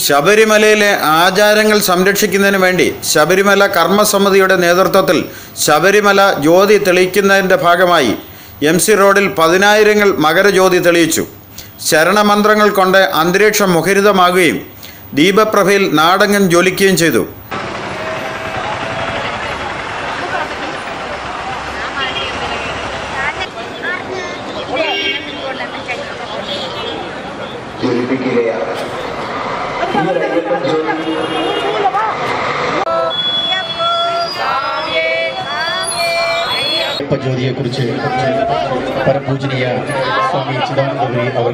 ശബരിമലയിലെ ആചാരങ്ങൾ സംരക്ഷിക്കുന്നതിന് വേണ്ടി ശബരിമല കർമ്മസമിതിയുടെ നേതൃത്വത്തിൽ ശബരിമല ജ്യോതി തെളിയിക്കുന്നതിൻ്റെ ഭാഗമായി എം സി റോഡിൽ പതിനായിരങ്ങൾ മകരജ്യോതി തെളിയിച്ചു ശരണമന്ത്രങ്ങൾ കൊണ്ട് അന്തരീക്ഷം മുഖരിതമാകുകയും ദീപപ്രഭയിൽ നാടങ്ങൻ ജ്വലിക്കുകയും ചെയ്തു ജ്വലിപ്പിക്കുകയാണ് ഈ ഒരു അയ്യപ്പൻ ജ്യോതി ജ്യോതിയെക്കുറിച്ച് പരപൂജനീയ സ്വാമി ചിദാനന്ദപുരി അവർ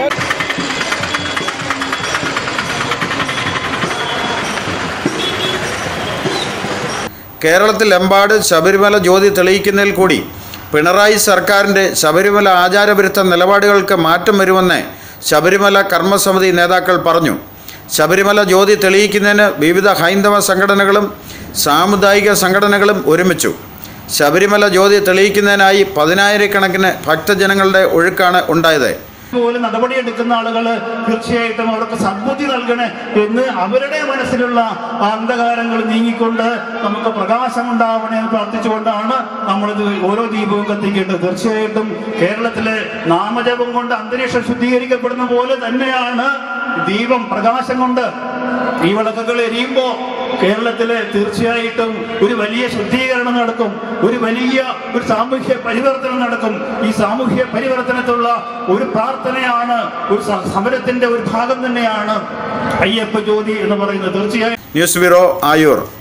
കേരളത്തിലെമ്പാട് ശബരിമല ജ്യോതി തെളിയിക്കുന്നതിൽ കൂടി പിണറായി സർക്കാരിൻ്റെ ശബരിമല ആചാരവിരുദ്ധ നിലപാടുകൾക്ക് മാറ്റം വരുമെന്ന് ശബരിമല കർമ്മസമിതി നേതാക്കൾ പറഞ്ഞു ശബരിമല ജ്യോതി തെളിയിക്കുന്നതിന് വിവിധ ഹൈന്ദവ സംഘടനകളും സാമുദായിക സംഘടനകളും ഒരുമിച്ചു ശബരിമല ജ്യോതി തെളിയിക്കുന്നതിനായി പതിനായിരക്കണക്കിന് ഭക്തജനങ്ങളുടെ ഒഴുക്കാണ് ഉണ്ടായത് പോലും നടപടിയെടുക്കുന്ന ആളുകൾ തീർച്ചയായിട്ടും അവർക്ക് സദ്ബുദ്ധി നൽകണേ എന്ന് അവരുടെ മനസ്സിലുള്ള ആ അന്ധകാരങ്ങൾ നീങ്ങിക്കൊണ്ട് നമുക്ക് പ്രകാശം ഉണ്ടാവണേ എന്ന് പ്രാർത്ഥിച്ചുകൊണ്ടാണ് നമ്മളിത് ഓരോ ദീപവും കത്തിക്കേണ്ടത് തീർച്ചയായിട്ടും കേരളത്തിലെ നാമജപം കൊണ്ട് അന്തരീക്ഷം ശുദ്ധീകരിക്കപ്പെടുന്ന പോലെ തന്നെയാണ് ദീപം പ്രകാശം കൊണ്ട് ഈ വിളക്കുകൾ എരിയുമ്പോ കേരളത്തിലെ തീർച്ചയായിട്ടും ഒരു വലിയ ശുദ്ധീകരണം നടക്കും ഒരു വലിയ ഒരു സാമൂഹ്യ പരിവർത്തനം നടക്കും ഈ സാമൂഹ്യ പരിവർത്തനത്തിലുള്ള ഒരു പ്രാർത്ഥനയാണ് ഒരു സ- സമരത്തിന്റെ ഒരു ഭാഗം തന്നെയാണ് അയ്യപ്പ ജ്യോതി എന്ന് പറയുന്നത് തീർച്ചയായും ന്യൂസ് ബ്യൂറോ ആയൂർ